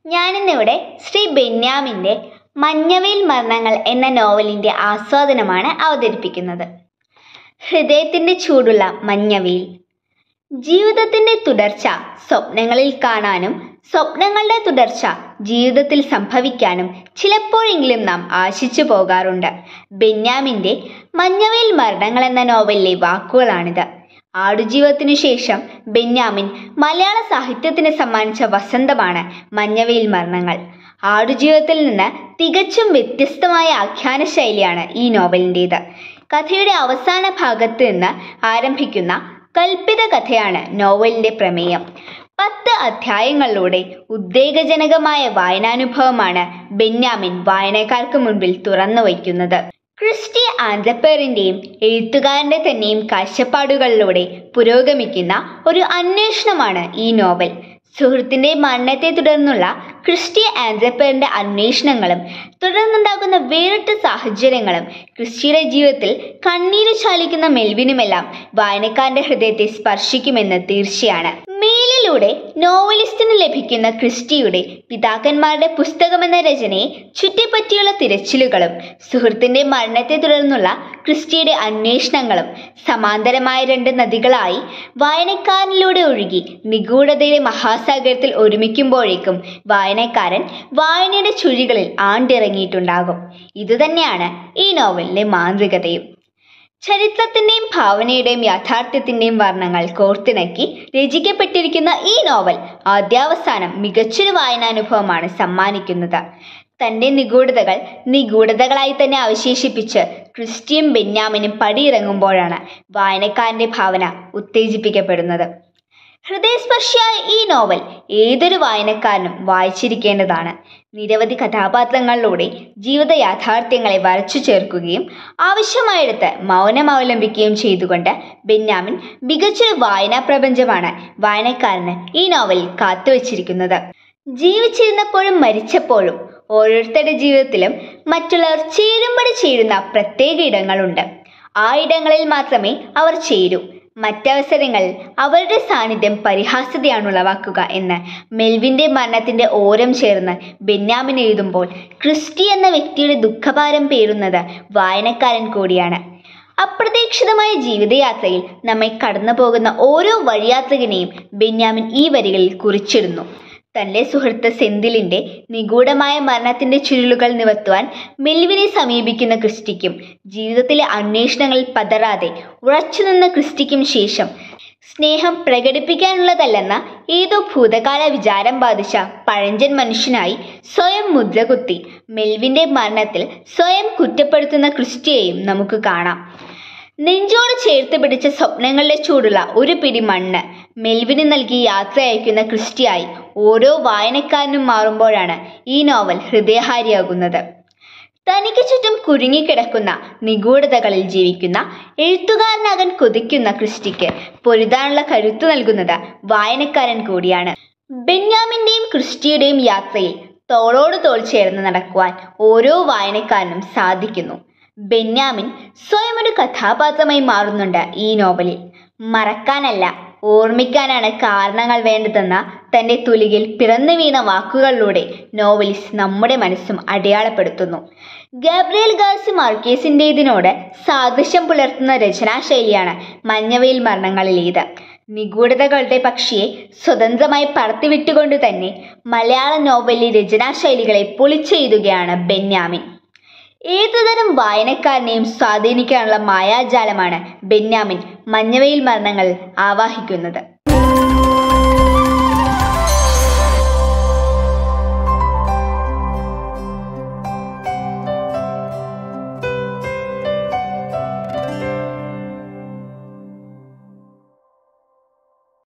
ഞാനിന്നിവിടെ ശ്രീ ബെന്യാമിൻ്റെ മഞ്ഞവെയിൽ മരണങ്ങൾ എന്ന നോവലിൻ്റെ ആസ്വാദനമാണ് അവതരിപ്പിക്കുന്നത് ഹൃദയത്തിൻ്റെ ചൂടുള്ള മഞ്ഞവെയിൽ ജീവിതത്തിൻ്റെ തുടർച്ച സ്വപ്നങ്ങളിൽ കാണാനും സ്വപ്നങ്ങളുടെ തുടർച്ച ജീവിതത്തിൽ സംഭവിക്കാനും ചിലപ്പോഴെങ്കിലും നാം ആശിച്ചു പോകാറുണ്ട് ബെന്യാമിൻ്റെ മഞ്ഞവെയിൽ മരണങ്ങൾ എന്ന നോവലിലെ വാക്കുകളാണിത് ആടുജീവിതത്തിനു ശേഷം ബെന്യാമിൻ മലയാള സാഹിത്യത്തിന് സമ്മാനിച്ച വസന്തമാണ് മഞ്ഞവെയിൽ മരണങ്ങൾ ആടുജീവിതത്തിൽ നിന്ന് തികച്ചും വ്യത്യസ്തമായ ആഖ്യാന ശൈലിയാണ് ഈ നോവലിൻ്റേത് കഥയുടെ അവസാന ഭാഗത്ത് നിന്ന് ആരംഭിക്കുന്ന കൽപ്പിത കഥയാണ് നോവലിൻ്റെ പ്രമേയം പത്ത് അധ്യായങ്ങളിലൂടെ ഉദ്വേഗജനകമായ വായനാനുഭവമാണ് ബെന്യാമിൻ വായനക്കാർക്ക് മുൻപിൽ തുറന്നു വയ്ക്കുന്നത് ക്രിസ്റ്റി ആൻഡപ്പേറിൻ്റെയും എഴുത്തുകാരൻ്റെ തന്നെയും കാഴ്ചപ്പാടുകളിലൂടെ പുരോഗമിക്കുന്ന ഒരു അന്വേഷണമാണ് ഈ നോവൽ സുഹൃത്തിൻ്റെ മരണത്തെ തുടർന്നുള്ള ക്രിസ്റ്റി ആൻഡപ്പേറിൻ്റെ അന്വേഷണങ്ങളും തുടർന്നുണ്ടാകുന്ന വേറിട്ട സാഹചര്യങ്ങളും ക്രിസ്റ്റിയുടെ ജീവിതത്തിൽ കണ്ണീര് ചാലിക്കുന്ന മെൽവിനുമെല്ലാം വായനക്കാരൻ്റെ ഹൃദയത്തെ സ്പർശിക്കുമെന്ന് തീർച്ചയാണ് മേലിലൂടെ നോവലിസ്റ്റിന് ലഭിക്കുന്ന ക്രിസ്റ്റിയുടെ പിതാക്കന്മാരുടെ പുസ്തകമെന്ന രചനയെ ചുറ്റിപ്പറ്റിയുള്ള തിരച്ചിലുകളും സുഹൃത്തിൻ്റെ മരണത്തെ തുടർന്നുള്ള ക്രിസ്റ്റിയുടെ അന്വേഷണങ്ങളും സമാന്തരമായ രണ്ട് നദികളായി വായനക്കാരനിലൂടെ ഒഴുകി നിഗൂഢതയുടെ മഹാസാഗരത്തിൽ ഒരുമിക്കുമ്പോഴേക്കും വായനക്കാരൻ വായനയുടെ ചുഴികളിൽ ആണ്ടിറങ്ങിയിട്ടുണ്ടാകും ഇതുതന്നെയാണ് ഈ നോവലിലെ മാന്ത്രികതയും ചരിത്രത്തിൻ്റെയും ഭാവനയുടെയും യാഥാർത്ഥ്യത്തിൻ്റെയും വർണ്ണങ്ങൾ കോർത്തിണക്കി രചിക്കപ്പെട്ടിരിക്കുന്ന ഈ നോവൽ ആദ്യാവസാനം മികച്ചൊരു വായനാനുഭവമാണ് സമ്മാനിക്കുന്നത് തൻ്റെ നിഗൂഢതകൾ നിഗൂഢതകളായി തന്നെ അവശേഷിപ്പിച്ച് ക്രിസ്റ്റിയും ബെന്യാമിനും പടിയിറങ്ങുമ്പോഴാണ് വായനക്കാരൻ്റെ ഭാവന ഉത്തേജിപ്പിക്കപ്പെടുന്നത് ഹൃദയസ്പർശിയായ ഈ നോവൽ ഏതൊരു വായനക്കാരനും വായിച്ചിരിക്കേണ്ടതാണ് നിരവധി കഥാപാത്രങ്ങളിലൂടെ ജീവിത യാഥാർത്ഥ്യങ്ങളെ വരച്ചു ചേർക്കുകയും ആവശ്യമായെടുത്ത് മൗനം അവലംബിക്കുകയും ചെയ്തുകൊണ്ട് ബെന്യാമിൻ മികച്ചൊരു വായനാ പ്രപഞ്ചമാണ് വായനക്കാരന് ഈ നോവലിൽ കാത്തുവച്ചിരിക്കുന്നത് ജീവിച്ചിരുന്നപ്പോഴും മരിച്ചപ്പോഴും ഓരോരുത്തരുടെ ജീവിതത്തിലും മറ്റുള്ളവർ ചേരുമ്പടി ചേരുന്ന പ്രത്യേക ഇടങ്ങളുണ്ട് ആ ഇടങ്ങളിൽ മാത്രമേ അവർ ചേരൂ മറ്റവസരങ്ങളിൽ അവരുടെ സാന്നിധ്യം പരിഹാസ്യതയാണ് ഉളവാക്കുക എന്ന് മെൽവിൻ്റെ മരണത്തിൻ്റെ ഓരം ചേർന്ന് ബെന്യാമിൻ എഴുതുമ്പോൾ ക്രിസ്റ്റി എന്ന വ്യക്തിയുടെ ദുഃഖഭാരം പേറുന്നത് വായനക്കാരൻ കൂടിയാണ് അപ്രതീക്ഷിതമായ ജീവിതയാത്രയിൽ നമ്മെ കടന്നു പോകുന്ന ഓരോ വഴിയാത്രികനെയും ബെന്യാമിൻ ഈ വരികളിൽ കുറിച്ചിടുന്നു തൻ്റെ സുഹൃത്ത് സെന്തിലിൻ്റെ നിഗൂഢമായ മരണത്തിൻ്റെ ചുരുളുകൾ നിവർത്തുവാൻ മെൽവിനെ സമീപിക്കുന്ന ക്രിസ്റ്റിക്കും ജീവിതത്തിലെ അന്വേഷണങ്ങളിൽ പതറാതെ ഉറച്ചുനിന്ന ക്രിസ്റ്റിക്കും ശേഷം സ്നേഹം പ്രകടിപ്പിക്കാനുള്ളതല്ലെന്ന ഏതോ ഭൂതകാല വിചാരം ബാധിച്ച പഴഞ്ചൻ മനുഷ്യനായി സ്വയം മുദ്രകുത്തി മെൽവിൻ്റെ മരണത്തിൽ സ്വയം കുറ്റപ്പെടുത്തുന്ന ക്രിസ്റ്റിയെയും നമുക്ക് കാണാം നെഞ്ചോട് ചേർത്ത് പിടിച്ച സ്വപ്നങ്ങളുടെ ചൂടുള്ള ഒരു പിടി മണ്ണ് മെൽവിന് നൽകി യാത്ര അയക്കുന്ന ക്രിസ്റ്റിയായി ഓരോ വായനക്കാരനും മാറുമ്പോഴാണ് ഈ നോവൽ ഹൃദയഹാരിയാകുന്നത് തനിക്ക് ചുറ്റും കുരുങ്ങിക്കിടക്കുന്ന നിഗൂഢതകളിൽ ജീവിക്കുന്ന എഴുത്തുകാരനാകാൻ കൊതിക്കുന്ന ക്രിസ്റ്റിക്ക് പൊരുതാനുള്ള കരുത്ത് നൽകുന്നത് വായനക്കാരൻ കൂടിയാണ് ബെന്യാമിൻ്റെയും ക്രിസ്റ്റിയുടെയും യാത്രയിൽ തോളോട് തോൾ ചേർന്ന് നടക്കുവാൻ ഓരോ വായനക്കാരനും സാധിക്കുന്നു ബെന്യാമിൻ സ്വയം ഒരു കഥാപാത്രമായി മാറുന്നുണ്ട് ഈ നോവലിൽ മറക്കാനല്ല ഓർമ്മിക്കാനാണ് കാരണങ്ങൾ വേണ്ടതെന്ന തൻ്റെ തുലികിൽ പിറന്നു വീണ വാക്കുകളിലൂടെ നോവലിസ്റ്റ് നമ്മുടെ മനസ്സും അടയാളപ്പെടുത്തുന്നു ഗാബ്രിയൽ ഗാർസി മാർക്കേസിൻ്റെതിനോട് സാദൃശ്യം പുലർത്തുന്ന രചനാശൈലിയാണ് മഞ്ഞവയിൽ മരണങ്ങളിലേത് നിഗൂഢതകളുടെ പക്ഷിയെ സ്വതന്ത്രമായി പറത്തിവിട്ടുകൊണ്ട് തന്നെ മലയാള നോവലിലെ രചനാശൈലികളെ പൊളിച്ചെഴുതുകയാണ് ബെന്യാമിൻ ഏതുതരം വായനക്കാരനെയും സ്വാധീനിക്കാനുള്ള മായാജാലമാണ് ബെന്യാമിൻ മഞ്ഞവയിൽ മരണങ്ങൾ ആവാഹിക്കുന്നത്